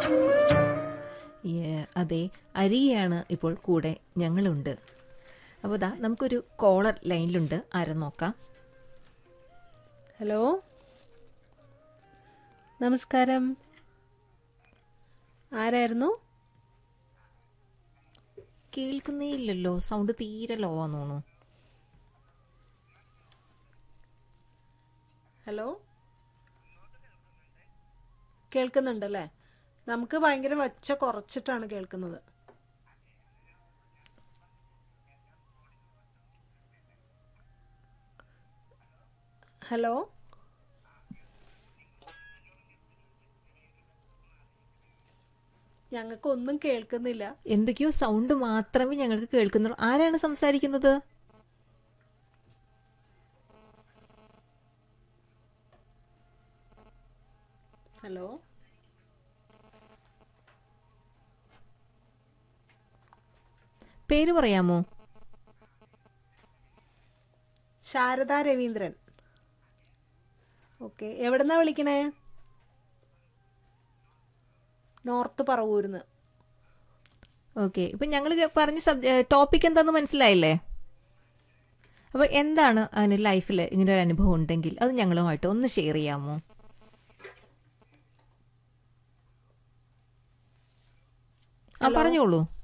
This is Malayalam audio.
ഏ- അതെ അരിയാണ് ഇപ്പോൾ കൂടെ ഞങ്ങളുണ്ട് അപ്പോൾ ദാ നമുക്കൊരു കോളർ ലൈനിലുണ്ട് ആരും നോക്കാം ഹലോ നമസ്കാരം ആരായിരുന്നു കേൾക്കുന്നേ ഇല്ലല്ലോ സൗണ്ട് തീരെ ലോ ആന്ന് തോന്നുന്നു ഹലോ കേൾക്കുന്നുണ്ടല്ലേ നമുക്ക് ഭയങ്കര വച്ച കുറച്ചിട്ടാണ് കേൾക്കുന്നത് ഹലോ ഞങ്ങൾക്കൊന്നും കേൾക്കുന്നില്ല എന്തൊക്കെയോ സൗണ്ട് മാത്രമേ ഞങ്ങൾക്ക് കേൾക്കുന്നുള്ളൂ ആരാണ് സംസാരിക്കുന്നത് ഹലോ പേര് പറയാമോ ശാരദ രവീന്ദ്രൻ ഓക്കെ എവിടുന്നാ വിളിക്കണേ നോർത്ത് പറവൂരിന്ന് ഓക്കെ ഇപ്പൊ ഞങ്ങൾ പറഞ്ഞ ടോപ്പിക് എന്താന്ന് മനസ്സിലായില്ലേ അപ്പൊ എന്താണ് അതിന് ലൈഫിൽ ഇങ്ങനെ ഒരു അനുഭവം ഉണ്ടെങ്കിൽ അത് ഞങ്ങളുമായിട്ട് ഒന്ന് ഷെയർ ചെയ്യാമോ ആ പറഞ്ഞോളൂ